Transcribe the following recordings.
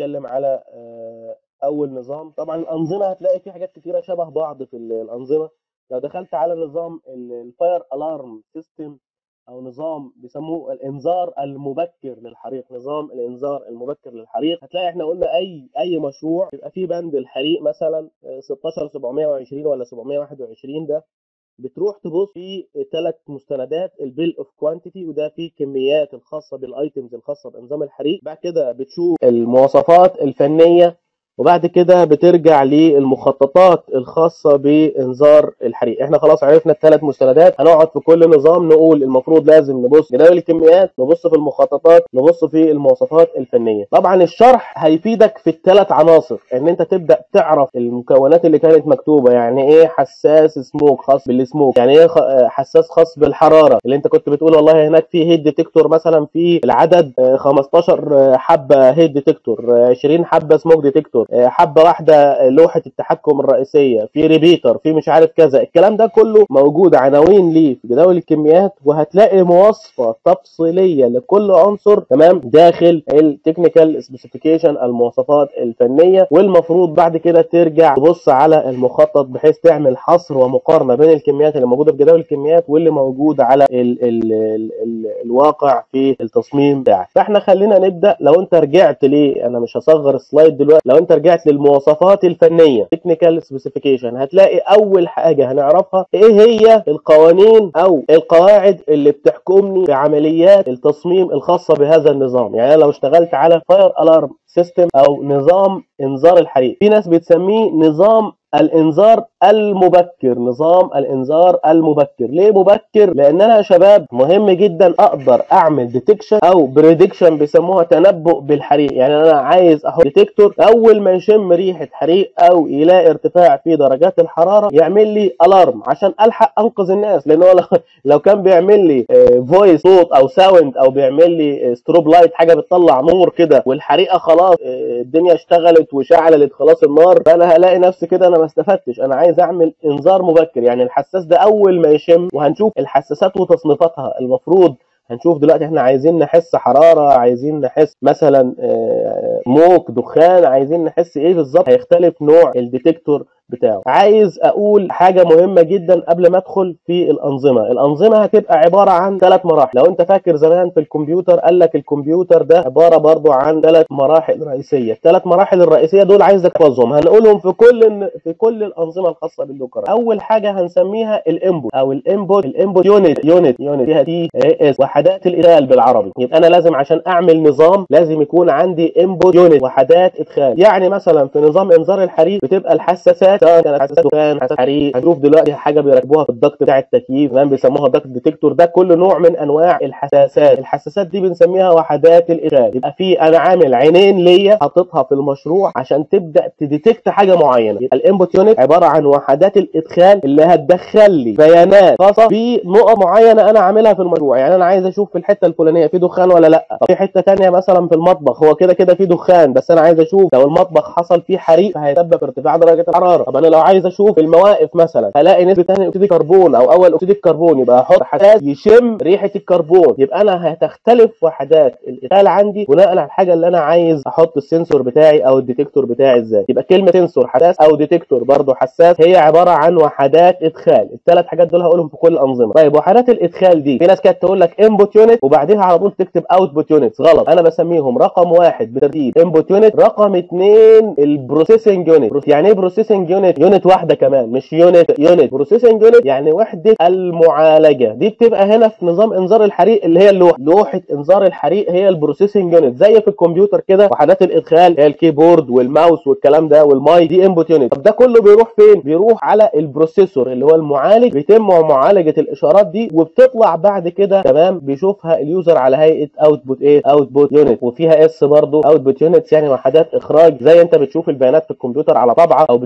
هنتكلم على آه، اول نظام طبعا الانظمه هتلاقي في حاجات كتيره شبه بعض في ال- الانظمه لو دخلت على نظام الفاير الارم سيستم او نظام بيسموه الانذار المبكر للحريق نظام الانذار المبكر للحريق هتلاقي احنا قلنا اي اي مشروع يبقى فيه بند الحريق مثلا آه، 16720 ولا 721 ده بتروح تبص في ثلاث مستندات البيل اوف كوانتيتي وده فيه كميات الخاصه بالايتمز الخاصه بانظام الحريق بعد كده بتشوف المواصفات الفنيه وبعد كده بترجع للمخططات الخاصه بانذار الحريق احنا خلاص عرفنا الثلاث مستندات هنقعد في كل نظام نقول المفروض لازم نبص جداول الكميات نبص في المخططات نبص في المواصفات الفنيه طبعا الشرح هيفيدك في الثلاث عناصر ان انت تبدا تعرف المكونات اللي كانت مكتوبه يعني ايه حساس سموك خاص بالسموك يعني ايه خ- حساس خاص بالحراره اللي انت كنت بتقول والله هناك في هيد ديتكتور مثلا في العدد آه، 15 حبه هيد ديتكتور 20 حبه سموك ديتكتور آه، حبه واحده آه، لوحه التحكم الرئيسيه في ريبيتر في مش عارف كذا الكلام ده كله موجود عناوين ليه في جداول الكميات وهتلاقي مواصفه تفصيليه لكل عنصر تمام داخل التكنيكال سبيسيفيكيشن المواصفات الفنيه والمفروض بعد كده ترجع تبص على المخطط بحيث تعمل حصر ومقارنه بين الكميات اللي موجوده في جداول الكميات واللي موجود على ال ال ال ال الواقع في التصميم بتاعك فاحنا خلينا نبدا لو انت رجعت ليه انا مش هصغر السلايد دلوقتي لو انت رجعت للمواصفات الفنيه تكنيكال سبيسيفيكيشن هتلاقي اول حاجه هنعرفها ايه هي القوانين او القواعد اللي بتحكمني في عمليات التصميم الخاصه بهذا النظام يعني أنا لو اشتغلت على فاير الارم سيستم او نظام انذار الحريق في ناس بتسميه نظام الانذار المبكر نظام الانذار المبكر ليه مبكر لان انا يا شباب مهم جدا اقدر اعمل ديتكشن او بريدكشن بيسموها تنبؤ بالحريق يعني انا عايز احط ديتكتور اول ما يشم ريحه حريق او يلاقي ارتفاع في درجات الحراره يعمل لي الارم عشان الحق انقذ الناس لان هو لو- لو كان بيعمل لي فويس صوت او ساوند او بيعمل لي ستروب لايت حاجه بتطلع نور كده والحريقه خلاص آه، الدنيا اشتغلت وشعلت خلاص النار فانا هلاقي نفسي كده انا ما استفدتش انا عايز اعمل انذار مبكر يعني الحساس ده اول ما يشم وهنشوف الحساسات وتصنيفاتها المفروض هنشوف دلوقتي احنا عايزين نحس حراره عايزين نحس مثلا آه، موك دخان عايزين نحس ايه بالظبط هيختلف نوع الديتكتور بتاعه عايز اقول حاجه مهمه جدا قبل ما ادخل في الانظمه الانظمه هتبقى عباره عن ثلاث مراحل لو انت فاكر زمان في الكمبيوتر قال لك الكمبيوتر ده عباره برضو عن ثلاث مراحل رئيسيه الثلاث مراحل الرئيسيه دول عايزك تحفظهم هنقولهم في كل في كل الانظمه الخاصه باللوكر اول حاجه هنسميها الانبوت او الانبوت الانبوت يونت يونت يونت فيها تي اس وحدات الادخال بالعربي يبقى انا لازم عشان اعمل نظام لازم يكون عندي انبوت يونت وحدات ادخال يعني مثلا في نظام انذار الحريق بتبقى الحساسات سواء كانت حساسات دخان حساسات حريق هنشوف دلوقتي حاجه بيركبوها في الضغط بتاع التكييف كمان بيسموها الضغط ديتكتور ده كل نوع من انواع الحساسات الحساسات دي بنسميها وحدات الادخال يبقى في انا عامل عينين ليا حاططها في المشروع عشان تبدا تديتكت حاجه معينه يبقى الانبوت يونت عباره عن وحدات الادخال اللي هتدخل لي بيانات خاصه بنقط معينه انا عاملها في المشروع يعني انا عايز اشوف في الحته الفلانيه في دخان ولا لا طب في حته تانية مثلا في المطبخ هو كده كده في دخان بس انا عايز اشوف لو المطبخ حصل فيه حريق فهيسبب ارتفاع درجه الحراره طب انا لو عايز اشوف المواقف مثلا هلاقي نسبه ثاني اكسيد الكربون او اول اكسيد الكربون يبقى احط حساس يشم ريحه الكربون يبقى انا هتختلف وحدات الادخال عندي بناء على الحاجه اللي انا عايز احط السنسور بتاعي او الديتكتور بتاعي ازاي يبقى كلمه سنسور حساس او ديتكتور برضه حساس هي عباره عن وحدات ادخال الثلاث حاجات دول هقولهم في كل الانظمه طيب وحدات الادخال دي في ناس كانت تقول لك انبوت يونت وبعديها على طول تكتب اوتبوت يونت غلط انا بسميهم رقم واحد بترتيب انبوت يونت رقم اثنين البروسيسنج يونت يعني ايه بروسيسنج يونت يونت واحده كمان مش يونت يونت بروسيسنج يونت يعني وحده المعالجه دي بتبقى هنا في نظام انذار الحريق اللي هي اللوحه لوحه انذار الحريق هي البروسيسنج يونت زي في الكمبيوتر كده وحدات الادخال هي الكيبورد والماوس والكلام ده والماي دي انبوت يونت طب ده كله بيروح فين بيروح على البروسيسور اللي هو المعالج بيتم معالجه الاشارات دي وبتطلع بعد كده تمام بيشوفها اليوزر على هيئه اوتبوت ايه اوتبوت يونت وفيها اس برضه اوتبوت يونتس يعني وحدات اخراج زي انت بتشوف البيانات في الكمبيوتر على طبعه او بتشوفها على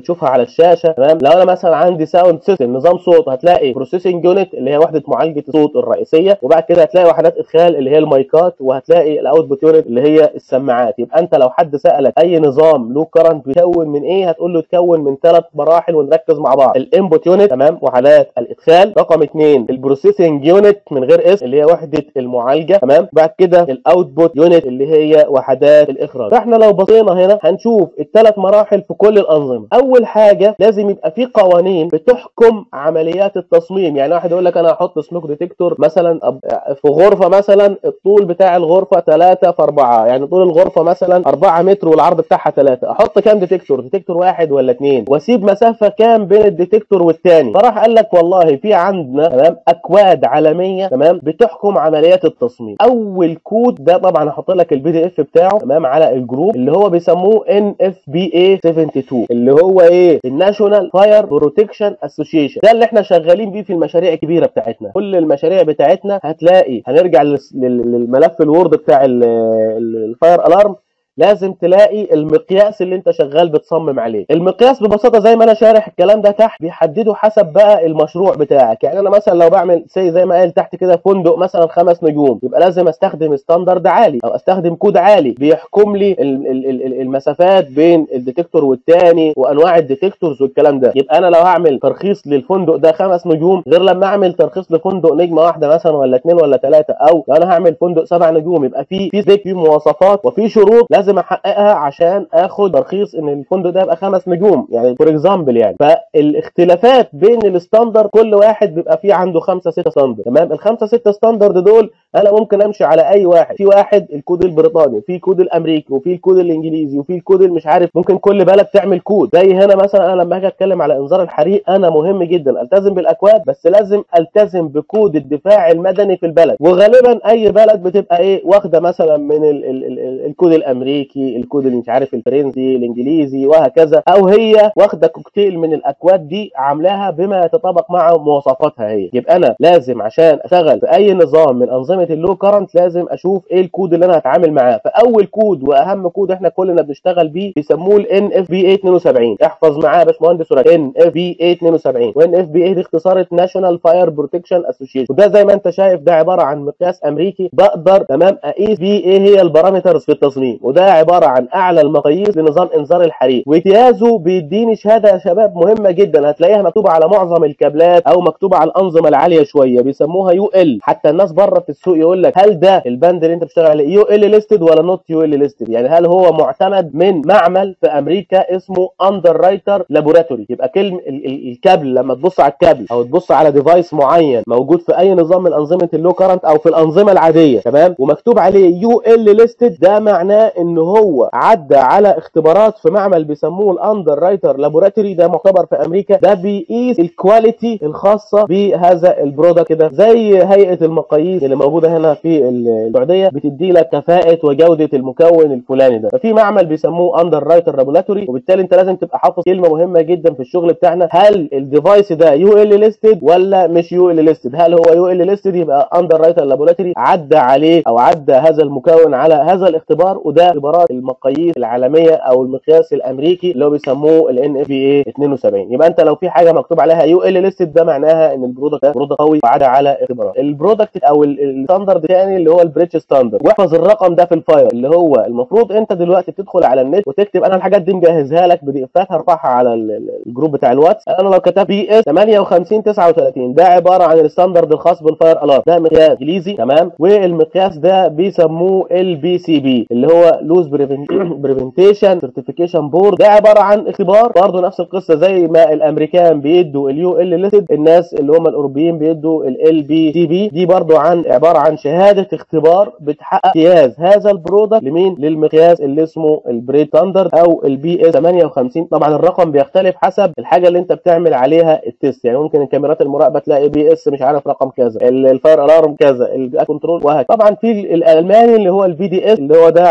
على الشاشه تمام لو انا مثلا عندي ساوند سيستم نظام صوت هتلاقي بروسيسنج يونت اللي هي وحده معالجه الصوت الرئيسيه وبعد كده هتلاقي وحدات ادخال اللي هي المايكات وهتلاقي الاوتبوت يونت اللي هي السماعات يبقى انت لو حد سالك اي نظام له كرنت بيتكون من ايه هتقول له تكون من ثلاث مراحل ونركز مع بعض الانبوت يونت تمام وحدات الادخال رقم اثنين البروسيسنج يونت من غير اسم اللي هي وحده المعالجه تمام بعد كده الاوتبوت يونت اللي هي وحدات الاخراج فاحنا لو بصينا هنا هنشوف الثلاث مراحل في كل الانظمه اول حاجه لازم يبقى في قوانين بتحكم عمليات التصميم يعني واحد يقول لك انا هحط سموك ديتكتور مثلا أب- في غرفه مثلا الطول بتاع الغرفه 3 في 4 يعني طول الغرفه مثلا 4 متر والعرض بتاعها 3 احط كام ديتكتور ديتكتور واحد ولا اثنين واسيب مسافه كام بين الديتكتور والثاني فراح قال لك والله في عندنا تمام اكواد عالميه تمام بتحكم عمليات التصميم اول كود ده طبعا هحط لك البي دي اف بتاعه تمام على الجروب اللي هو بيسموه ان اف بي اي 72 اللي هو ايه الناشونال فاير بروتكشن اسوشيشن ده اللي احنا شغالين بيه في المشاريع الكبيره بتاعتنا كل المشاريع بتاعتنا هتلاقي هنرجع للس- لل- للملف الوورد بتاع ال- ال- الفاير الارم لازم تلاقي المقياس اللي انت شغال بتصمم عليه المقياس ببساطه زي ما انا شارح الكلام ده تحت بيحدده حسب بقى المشروع بتاعك يعني انا مثلا لو بعمل سي زي ما قال تحت كده فندق مثلا خمس نجوم يبقى لازم استخدم ستاندرد عالي او استخدم كود عالي بيحكم لي ال- ال- ال- ال- المسافات بين الديتكتور والتاني وانواع الديتكتورز والكلام ده يبقى انا لو هعمل ترخيص للفندق ده خمس نجوم غير لما اعمل ترخيص لفندق نجمه واحده مثلا ولا اثنين ولا ثلاثه او لو انا هعمل فندق سبع نجوم يبقى في في سبيك في مواصفات وفي شروط لازم احققها عشان اخد ترخيص ان الفندق ده يبقى خمس نجوم يعني فور اكزامبل يعني فالاختلافات بين الستاندرد كل واحد بيبقى فيه عنده خمسه سته ستاندرد تمام الخمسه سته ستاندرد دول انا ممكن امشي على اي واحد في واحد الكود البريطاني في الكود الامريكي وفي الكود الانجليزي وفي الكود اللي مش عارف ممكن كل بلد تعمل كود زي هنا مثلا انا لما اجي اتكلم على انذار الحريق انا مهم جدا التزم بالاكواد بس لازم التزم بكود الدفاع المدني في البلد وغالبا اي بلد بتبقى ايه واخده مثلا من ال ال ال ال الكود الامريكي الكود اللي مش عارف الفرنسي الانجليزي وهكذا او هي واخده كوكتيل من الاكواد دي عاملاها بما يتطابق مع مواصفاتها هي يبقى انا لازم عشان اشتغل في اي نظام من انظمه اللو كرنت لازم اشوف ايه الكود اللي انا هتعامل معاه فاول كود واهم كود احنا كلنا بنشتغل بيه بيسموه الان اف بي 72 احفظ معاه يا باشمهندس ورا ان اف بي 72 وان اف بي اي دي اختصار ناشونال فاير بروتكشن اسوشيشن وده زي ما انت شايف ده عباره عن مقياس امريكي بقدر تمام اقيس بيه ايه هي البارامترز في التصميم وده عباره عن اعلى المقاييس لنظام انذار الحريق وامتيازه بيديني شهاده يا شباب مهمه جدا هتلاقيها مكتوبه على معظم الكابلات او مكتوبه على الانظمه العاليه شويه بيسموها يو ال حتى الناس بره في السوق يقول لك هل ده البند اللي انت بتشتغل عليه يو ال ليستد ولا نوت يو ال ليستد يعني هل هو معتمد من معمل في امريكا اسمه اندر رايتر لابوراتوري يبقى كلمه ال- ال- الكابل لما تبص على الكابل او تبص على ديفايس معين موجود في اي نظام من انظمه اللو كرنت او في الانظمه العاديه تمام ومكتوب عليه يو ال ليستد ده معناه ان هو عدى على اختبارات في معمل بيسموه الاندر رايتر لابوراتوري ده معتبر في امريكا ده بيقيس الكواليتي الخاصه بهذا البرودكت كده زي هيئه المقاييس اللي موجوده هنا في السعوديه بتدي لك كفاءه وجوده المكون الفلاني ده ففي معمل بيسموه اندر رايتر لابوراتوري وبالتالي انت لازم تبقى حافظ كلمه مهمه جدا في الشغل بتاعنا هل الديفايس ده يو ال ليستد ولا مش يو ال ليستد هل هو يو ال ليستد يبقى اندر رايتر لابوراتوري عدى عليه او عدى هذا المكون على هذا الاختبار وده اختبارات المقاييس العالميه او المقياس الامريكي اللي هو بيسموه الان اف بي اي 72 يبقى انت لو في حاجه مكتوب عليها يو ال ليستد ده معناها ان البرودكت ده برودكت قوي وعدى على اختبارات البرودكت او ال- الستاندرد الثاني اللي هو البريتش ستاندرد واحفظ الرقم ده في الفايل اللي هو المفروض انت دلوقتي تدخل على النت وتكتب انا الحاجات دي مجهزها لك بدقيقات هرفعها على ال- ال- الجروب بتاع الواتس انا لو كتبت بي اس 58 39 ده عباره عن الستاندرد الخاص بالفاير الارم ده مقياس انجليزي تمام والمقياس ده بيسموه ال بي سي بي اللي هو لوز بريفنتيشن سيرتيفيكيشن بورد ده عباره عن اختبار برضه نفس القصه زي ما الامريكان بيدوا اليو ال ليستد الناس اللي هم الاوروبيين بيدوا ال بي سي بي دي برضه عن عباره عن شهاده اختبار بتحقق امتياز هذا البرودكت لمين للمقياس اللي اسمه البريد ستاندرد او البي اس 58 طبعا الرقم بيختلف حسب الحاجه اللي انت بتعمل عليها التست يعني ممكن الكاميرات المراقبه تلاقي بي اس مش عارف رقم كذا ال- الفاير الارم كذا الكنترول وهكذا طبعا في ال- الالماني اللي هو الفي دي اس اللي هو ده عباره عن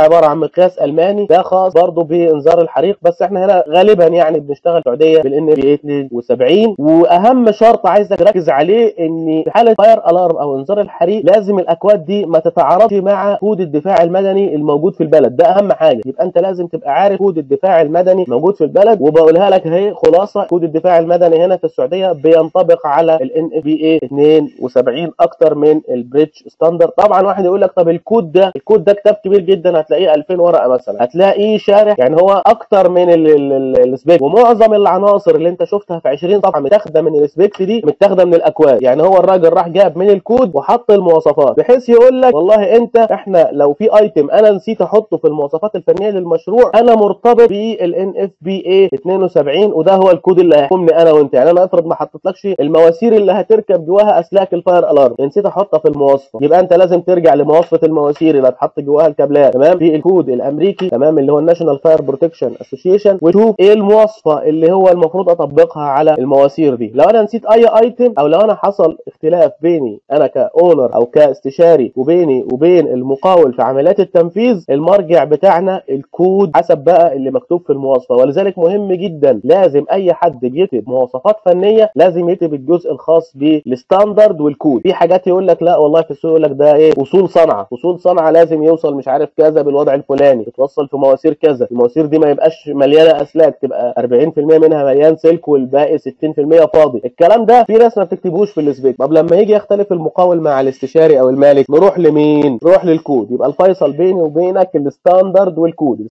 مقياس الماني ده خاص برضه بانذار الحريق بس احنا هنا غالبا يعني بنشتغل سعوديه بالان بي 72 واهم شرط عايزك تركز عليه ان في حاله فاير الارم او انذار الحريق لازم الاكواد دي ما تتعارضش مع كود الدفاع المدني الموجود في البلد ده اهم حاجه يبقى انت لازم تبقى عارف كود الدفاع المدني موجود في البلد وبقولها لك اهي خلاصه كود الدفاع المدني هنا في السعوديه بينطبق على الان اف بي اي 72 اكتر من البريتش ستاندرد طبعا واحد يقول لك طب الكود ده الكود ده كتاب كبير جدا هتلاقيه 2000 ورقه مثلا هتلاقيه شارح يعني هو اكتر من السبيك ومعظم العناصر اللي انت شفتها في 20 طبعا متاخده من السبيكس دي متاخده من الاكواد يعني هو الراجل راح جاب من الكود وحط المواصفات بحيث يقول لك والله انت احنا لو في ايتم انا نسيت احطه في المواصفات الفنيه للمشروع انا مرتبط بالان اف بي اي 72 وده هو الكود اللي هيحكمني انا وانت يعني انا افرض ما حطيتلكش المواسير اللي هتركب جواها اسلاك الفاير الارم نسيت احطها في المواصفه يبقى انت لازم ترجع لمواصفه المواسير اللي هتحط جواها الكابلات تمام في الكود الامريكي تمام اللي هو الناشونال فاير بروتكشن اسوشيشن وشوف ايه المواصفه اللي هو المفروض اطبقها على المواسير دي لو انا نسيت اي ايتم او لو انا حصل اختلاف بيني انا كاونر او كاستشاري وبيني وبين المقاول في عمليات التنفيذ المرجع بتاعنا الكود حسب بقى اللي مكتوب في المواصفه ولذلك مهم جدا لازم اي حد بيكتب مواصفات فنيه لازم يكتب الجزء الخاص بالستاندرد والكود في حاجات يقول لك لا والله في السوق يقول لك ده ايه اصول صنعه اصول صنعه لازم يوصل مش عارف كذا بالوضع الفلاني يتوصل في مواسير كذا المواسير دي ما يبقاش مليانه اسلاك تبقى 40% منها مليان سلك والباقي 60% فاضي الكلام ده في ناس ما بتكتبوش في السبيك طب لما يجي يختلف المقاول مع الاستشاري او المالك نروح لمين نروح للكود يبقى الفيصل بيني وبينك الستاندرد والكود